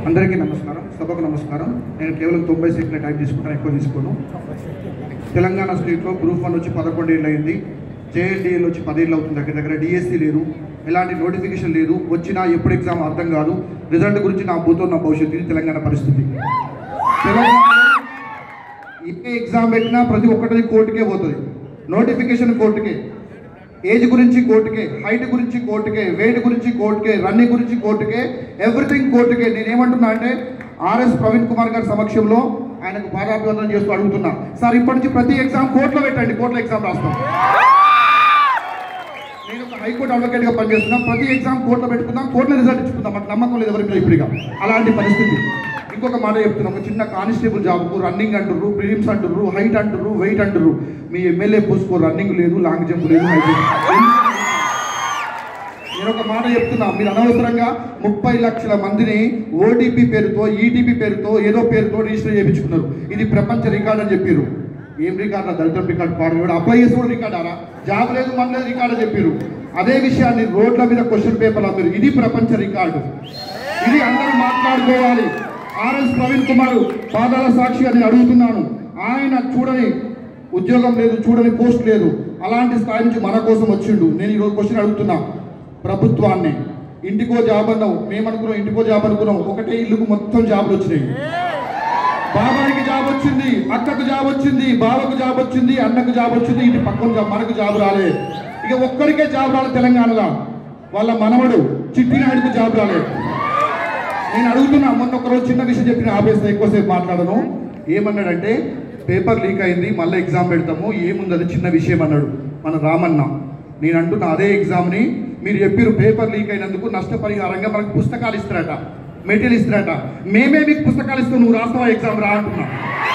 అందరికీ నమస్కారం సభకు నమస్కారం నేను కేవలం తొంభై సెకండ్ల టైం తీసుకుంటాను ఎక్కువ తీసుకోను తెలంగాణ స్టేట్లో గ్రూప్ వన్ వచ్చి పదకొండు ఏళ్ళు అయింది జేఎల్డిఎల్ వచ్చి పదేళ్ళు అవుతుంది దగ్గర దగ్గర డిఎస్సి లేదు ఎలాంటి నోటిఫికేషన్ లేదు వచ్చినా ఎప్పుడు ఎగ్జామ్ అర్థం కాదు రిజల్ట్ గురించి నా భూతో నా భవిష్యత్తు ఇది తెలంగాణ పరిస్థితి తెలంగాణలో ఏ ఎగ్జామ్ పెట్టినా ప్రతి ఒక్కటి కోర్టుకే పోతుంది నోటిఫికేషన్ కోర్టుకే ఏజ్ గురించి కోర్టుకే హైట్ గురించి కోర్టుకే వెయిట్ గురించి కోర్టుకే రన్నింగ్ గురించి కోర్టుకే ఎవ్రీథింగ్ కోర్టుకే నేను ఏమంటున్నా అంటే ఆర్ఎస్ ప్రవీణ్ కుమార్ గారి సమక్షంలో ఆయనకు పాదాభివందనం చేస్తూ అడుగుతున్నా సార్ ఇప్పటి నుంచి ప్రతి ఎగ్జామ్ కోర్టులో పెట్టండి కోర్టులో ఎగ్జామ్ రాస్తాం నేను ఒక హైకోర్టు అడ్వకేట్గా పనిచేస్తున్నా ప్రతి ఎగ్జామ్ కోర్టులో పెట్టుకుందాం కోర్టులో రిజల్ట్ ఇచ్చుకుందాం మాకు నమ్మకం లేదు ఎవరి మీద ఇప్పుడుగా అలాంటి పరిస్థితి ఇంకొక మాట చెప్తున్నా ఒక చిన్న కానిస్టేబుల్ జాబ్కు రన్నింగ్ అంటుర్రు ప్రిలిమ్స్ అంటుర్రు హైట్ అంటుర్రు వెయిట్ అంటుర్రు మీ ఎమ్మెల్యే పోస్కో రన్నింగ్ లేదు లాంగ్ జంప్ లేదు హై జంప్ నేను ఒక మాట చెప్తున్నా మీరు అనవసరంగా ముప్పై లక్షల మందిని ఓటీపీ పేరుతో ఈటీపీ పేరుతో ఏదో పేరుతో రిజిస్టర్ చేయించుకున్నారు ఇది ప్రపంచ రికార్డ్ అని చెప్పారు ఏం రికార్డ్ దళితం రికార్డ్ పాడు కూడా అప్లై చేసి కూడా రికార్డ్ ఆరా జాబ్ లేదు మన లేదు రికార్డ్ అని చెప్పారు అదే విషయాన్ని రోడ్ల మీద క్వశ్చన్ పేపర్ అమ్మారు ఇది ప్రపంచ రికార్డు ఇది అందరూ మాట్లాడుకోవాలి ఆర్ఎస్ ప్రవీణ్ కుమార్ పాదాల సాక్షిగా నేను అడుగుతున్నాను ఆయన చూడని ఉద్యోగం లేదు చూడని పోస్ట్ లేదు అలాంటి స్థాయి నుంచి మన కోసం వచ్చిండు నేను ఈరోజు క్వశ్చన్ అడుగుతున్నా ప్రభుత్వాన్ని ఇంటికో జాబ్ అన్నావు మేము అనుకున్నాం ఇంటికో జాబ్ అనుకున్నాం ఒకటే ఇల్లుకు మొత్తం జాబులు వచ్చినాయి బాబాయికి జాబ్ వచ్చింది అక్కకు జాబ్ వచ్చింది బావకు జాబ్ వచ్చింది అన్నకు జాబ్ వచ్చింది ఇంటి పక్కన జాబ్ మనకు జాబ్ రాలే ఇక ఒక్కరికే జాబ్ రాలే తెలంగాణలో వాళ్ళ మనవడు చిట్టి నాయుడుకు జాబ్ రాలేదు నేను అడుగుతున్నా మొన్న ఒక రోజు చిన్న విషయం చెప్పిన ఆపేస్తా ఎక్కువసేపు మాట్లాడను ఏమన్నాడంటే పేపర్ లీక్ అయింది మళ్ళీ ఎగ్జామ్ పెడతాము ఏముంది అది చిన్న విషయం అన్నాడు మన రామన్న నేను అంటున్న అదే ఎగ్జామ్ని మీరు చెప్పారు పేపర్ లీక్ అయినందుకు నష్టపరిహారంగా మనకు పుస్తకాలు ఇస్తారట మెటీరియల్ ఇస్తారట మేమే మీకు పుస్తకాలు ఇస్తాం నువ్వు రాస్తావా ఎగ్జామ్ రా అంటున్నా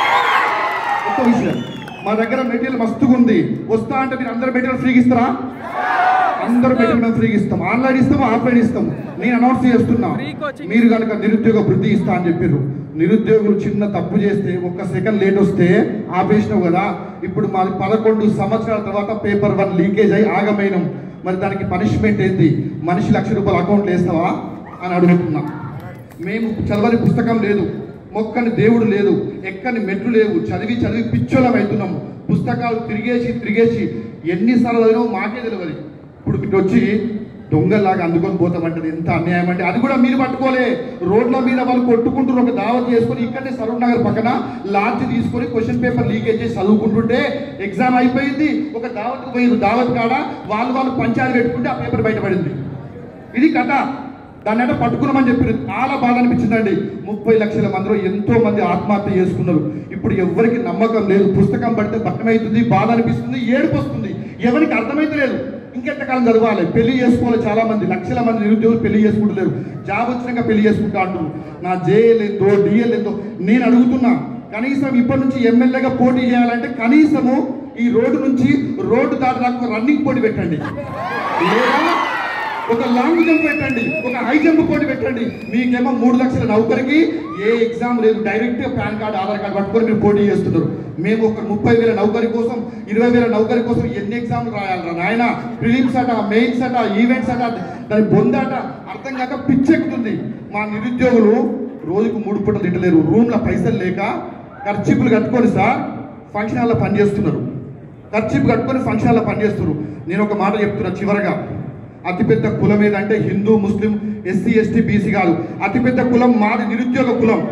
ఒక్క విషయం మా దగ్గర మెటీరియల్ మస్తుగా ఉంది వస్తా అంటే మీరు అందరు మెటీరియల్ ఫ్రీగా ఇస్తారా అందరూ మెటీరియల్ మేము ఫ్రీగా ఇస్తాం ఆన్లైన్ ఇస్తాము ఆఫ్లైన్ ఇస్తాం నేను అనౌన్స్ చేస్తున్నా మీరు కనుక నిరుద్యోగ వృద్ధి ఇస్తా అని చెప్పారు నిరుద్యోగులు చిన్న తప్పు చేస్తే ఒక్క సెకండ్ లేట్ వస్తే ఆపేసినావు కదా ఇప్పుడు మాది పదకొండు సంవత్సరాల తర్వాత పేపర్ వన్ లీకేజ్ అయి ఆగమైనం మరి దానికి పనిష్మెంట్ ఏంటి మనిషి లక్ష రూపాయలు అకౌంట్లో వేస్తావా అని అడుగుతున్నా మేము చదవని పుస్తకం లేదు మొక్కని దేవుడు లేదు ఎక్కని మెట్లు లేవు చదివి చదివి పిచ్చోళం అవుతున్నాము పుస్తకాలు తిరిగేసి తిరిగేసి ఎన్నిసార్లు చదివినామో మాకే తెలియదు ఇప్పుడు ఇటు వచ్చి దొంగలాగా అందుకొని పోతామంటే ఎంత అన్యాయం అంటే అది కూడా మీరు పట్టుకోలే రోడ్ల మీద వాళ్ళు కొట్టుకుంటున్నారు ఒక దావత్ చేసుకొని ఇక్కడనే సరూర్ నగర్ పక్కన లాడ్జ్ తీసుకొని క్వశ్చన్ పేపర్ లీకేజ్ చేసి చదువుకుంటుంటే ఎగ్జామ్ అయిపోయింది ఒక దావత్ పోయింది దావత్ కాడ వాళ్ళు వాళ్ళు పంచాయతీ పెట్టుకుంటే ఆ పేపర్ బయటపడింది ఇది కథ దాన్ని అంటే పట్టుకున్నామని చెప్పారు చాలా బాధ అనిపించిందండి ముప్పై లక్షల మందిలో ఎంతో మంది ఆత్మహత్య చేసుకున్నారు ఇప్పుడు ఎవరికి నమ్మకం లేదు పుస్తకం పడితే భట్టమవుతుంది బాధ అనిపిస్తుంది ఏడుపు వస్తుంది ఎవరికి అర్థమైతే లేదు ఇంకెంతకాలం చదవాలి పెళ్లి చేసుకోవాలి చాలా మంది లక్షల మంది నిరుద్యోగులు పెళ్లి చేసుకుంటలేరు జాబ్ వచ్చినాక పెళ్లి చేసుకుంటా అంటారు నా జేఎల్ ఎంతో డిఎల్ ఎంతో నేను అడుగుతున్నా కనీసం ఇప్పటి నుంచి ఎమ్మెల్యేగా పోటీ చేయాలంటే కనీసము ఈ రోడ్డు నుంచి రోడ్డు దాటి రన్నింగ్ పోటీ పెట్టండి లేదా ఒక లాంగ్ జంప్ పెట్టండి ఒక హై జంప్ పోటీ పెట్టండి మీకేమో మూడు లక్షల నౌకరికి ఏ ఎగ్జామ్ లేదు direct pan card Aadhaar card పట్టుకొని మీరు పోటీ చేస్తున్నారు మేము ఒక ముప్పై వేల నౌకరి కోసం ఇరవై వేల నౌకరి కోసం ఎన్ని ఎగ్జామ్లు రాయాలరా నాయన ప్రిలిమ్స్ అట మెయిన్స్ అట ఈవెంట్స్ అట దాని బొందాట అర్థం కాక పిచ్చెక్కుతుంది మా నిరుద్యోగులు రోజుకు మూడు పూటలు తింటలేరు రూమ్ల పైసలు లేక ఖర్చీపులు కట్టుకొని సార్ ఫంక్షన్ హాల్లో పనిచేస్తున్నారు ఖర్చీపు కట్టుకొని ఫంక్షన్ హాల్లో పనిచేస్తున్నారు నేను ఒక మాట చెప్తున్నా చివరగా అతిపెద్ద కులం ఏదంటే Hindu Muslim SC ST BC కాదు అతిపెద్ద కులం మాది నిరుద్యోగ కులం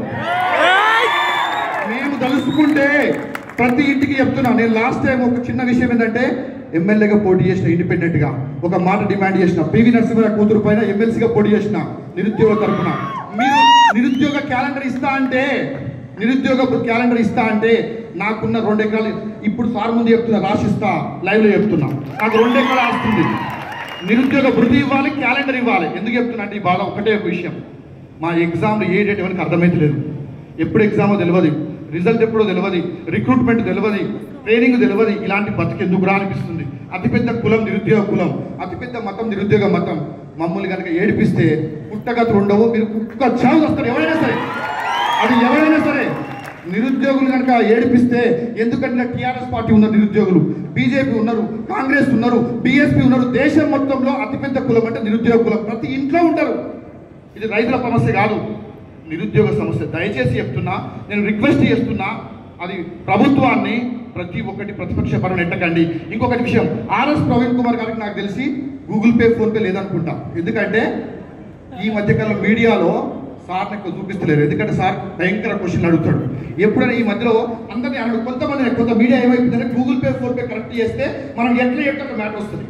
మేము తలుసుకుంటే ప్రతి ఇంటికి చెప్తున్నా నేను లాస్ట్ టైం ఒక చిన్న విషయం ఏంటంటే ఎమ్మెల్యేగా పోటీ చేసిన ఇండిపెండెంట్ గా ఒక మాట డిమాండ్ చేసిన పివి నరసింహరావు కూతురు పైన ఎమ్మెల్సీగా పోటీ చేసిన నిరుద్యోగ తరపున మీరు నిరుద్యోగ క్యాలెండర్ ఇస్తా అంటే నిరుద్యోగ క్యాలెండర్ ఇస్తా అంటే నాకున్న రెండు ఎకరాలు ఇప్పుడు సార్ ముందు చెప్తున్నా రాసిస్తా లైవ్ లో చెప్తున్నా నాకు రెండు ఎకరాలు వస్తుంది నిరుద్యోగ వృద్ధి ఇవ్వాలి క్యాలెండర్ ఇవ్వాలి ఎందుకు చెప్తున్నా అంటే ఈ బాధ ఒకటే ఒక విషయం మా ఎగ్జామ్లు ఏ డేట్ ఎవరికి అర్థమైతలేదు ఎప్పుడు ఎగ్జామో తెలియదు రిజల్ట్ ఎప్పుడో తెలియదు రిక్రూట్మెంట్ తెలియదు ట్రైనింగ్ తెలియదు ఇలాంటి బతుకు ఎందుకు రా అనిపిస్తుంది అతిపెద్ద కులం నిరుద్యోగ కులం అతిపెద్ద మతం నిరుద్యోగ మతం మమ్మల్ని కనుక ఏడిపిస్తే పుట్టగతులు ఉండవు మీరు కుక్క చావు వస్తారు ఎవరైనా సరే అది ఎవరైనా సరే నిరుద్యోగులు కనుక ఏడిపిస్తే ఎందుకంటే టీఆర్ఎస్ పార్టీ ఉన్న నిరుద్యోగులు బీజేపీ ఉన్నారు కాంగ్రెస్ ఉన్నారు బీఎస్పీ ఉన్నారు దేశం మొత్తంలో అతిపెద్ద కులం అంటే నిరుద్యోగ కులం ప్రతి ఇంట్లో ఉంటారు ఇది రైతుల సమస్య కాదు నిరుద్యోగ సమస్య దయచేసి చెప్తున్నా నేను రిక్వెస్ట్ చేస్తున్నా అది ప్రభుత్వాన్ని ప్రతి ఒక్కటి ప్రతిపక్ష పరం ఎట్టకండి ఇంకొకటి విషయం ఆర్ఎస్ ప్రవీణ్ కుమార్ గారికి నాకు తెలిసి గూగుల్ పే ఫోన్పే లేదనుకుంటా ఎందుకంటే ఈ మధ్యకాలం మీడియాలో సార్ని ఎక్కువ చూపిస్తలేరు ఎందుకంటే సార్ భయంకర క్వశ్చన్ అడుగుతాడు ఎప్పుడైనా ఈ మధ్యలో అందరినీ అడుగు కొంతమంది కొంత మీడియా ఏమైపోతుందంటే Google Pay PhonePe correct చేస్తే మనం ఎట్లా చెప్తే ఒక మ్యాటర్ వస్తుంది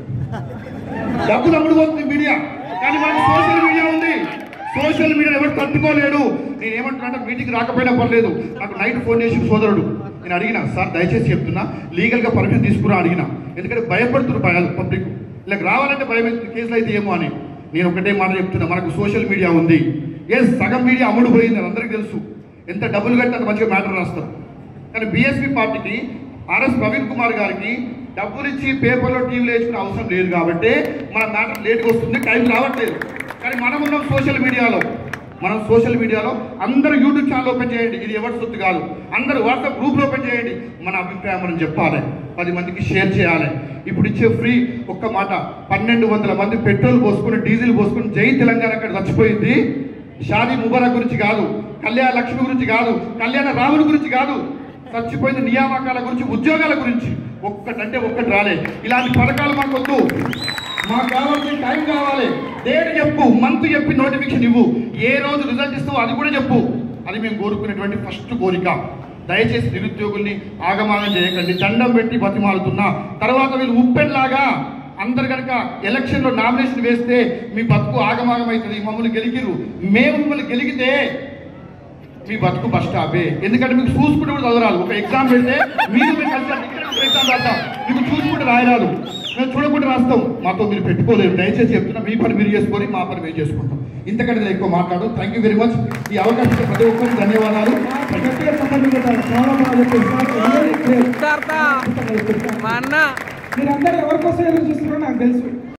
డబ్బులు అమ్ముడుపోతుంది మీడియా కానీ మనకు సోషల్ మీడియా ఉంది సోషల్ మీడియా ఎవరు తట్టుకోలేడు నేను ఏమంటున్నా మీటింగ్ రాకపోయినా పర్లేదు నాకు నైట్ ఫోన్ చేసి సోదరుడు నేను అడిగిన సార్ దయచేసి చెప్తున్నా లీగల్గా పర్మిషన్ తీసుకురా అడిగిన ఎందుకంటే భయపడుతున్నారు పబ్లిక్ ఇలా రావాలంటే భయం అవుతుంది, కేసులు అయితే ఏమో అని నేను ఒకటే మాట చెప్తున్నా మనకు సోషల్ మీడియా ఉంది ఎస్ సగం మీడియా అమ్ముడు పోయింది అని అందరికీ తెలుసు ఎంత డబ్బులు కట్టి అంత మంచిగా మ్యాటర్ రాస్తారు కానీ బీఎస్పీ పార్టీకి ఆర్ఎస్ ప్రవీణ్ కుమార్ గారికి డబ్బులు ఇచ్చి పేపర్లో టీవీలో వేసుకునే అవసరం లేదు కాబట్టి మన మ్యాటర్ లేట్గా వస్తుంది టైం రావట్లేదు కానీ మనం ఉన్నాం సోషల్ మీడియాలో మనం సోషల్ మీడియాలో అందరూ యూట్యూబ్ ఛానల్ ఓపెన్ చేయండి ఇది ఎవరి సొత్తు కాదు అందరూ వాట్సాప్ గ్రూప్లో ఓపెన్ చేయండి మన అభిప్రాయం మనం చెప్పాలి పది మందికి షేర్ చేయాలి ఇప్పుడు ఇచ్చే ఫ్రీ ఒక్క మాట పన్నెండు వందల మంది పెట్రోల్ పోసుకుని డీజిల్ పోసుకుని జై తెలంగాణ అక్కడ చచ్చిపోయింది షాదీ ముబారక్ గురించి కాదు కళ్యాణ లక్ష్మి గురించి కాదు కళ్యాణ రాముడి గురించి కాదు చచ్చిపోయిన నియామకాల గురించి ఉద్యోగాల గురించి ఒక్కటంటే ఒక్కటి రాలే ఇలాంటి పథకాలు మాకు వద్దు మాకు కావాల్సిన టైం కావాలి డేట్ చెప్పు మంత్ చెప్పి నోటిఫికేషన్ ఇవ్వు ఏ రోజు రిజల్ట్ ఇస్తావో అది కూడా చెప్పు అది మేము కోరుకునేటువంటి ఫస్ట్ కోరిక దయచేసి నిరుద్యోగుల్ని ఆగమాగం చేయకండి దండం పెట్టి బతిమాలుతున్నా తర్వాత వీళ్ళు ఉప్పెన్లాగా అందరు కనుక ఎలక్షన్లో నామినేషన్ వేస్తే మీ బతుకు ఆగమాగం అవుతుంది మమ్మల్ని గెలిగిరు మేము మిమ్మల్ని గెలిగితే మీ బతుకు బస్ స్టాపే ఎందుకంటే మీకు చూసుకుంటూ కూడా చదవరాదు ఒక ఎగ్జామ్ పెడితే మీరు మీరు కలిసి ఇక్కడ ఒక ఎగ్జామ్ రాద్దాం మీకు చూసుకుంటూ రాయరాదు మేము చూడకుండా రాస్తాం మాతో మీరు పెట్టుకోలేరు దయచేసి చెప్తున్నా మీ పని మీరు చేసుకొని మా పని మేము చేసుకుంటాం ఇంతకంటే నేను ఎక్కువ మాట్లాడు థ్యాంక్ యూ వెరీ మచ్ ఈ అవకాశం ఇచ్చిన ప్రతి ఒక్కరికి ధన్యవాదాలు గట్టిగా చెప్పండి కదా. చాలా బాగా చెప్పారు. Sir, very great. సిద్ధార్థ మా అన్న మీరందరూ ఎవరి కోసం ఎదురు చూస్తున్నారో నాకు తెలుసు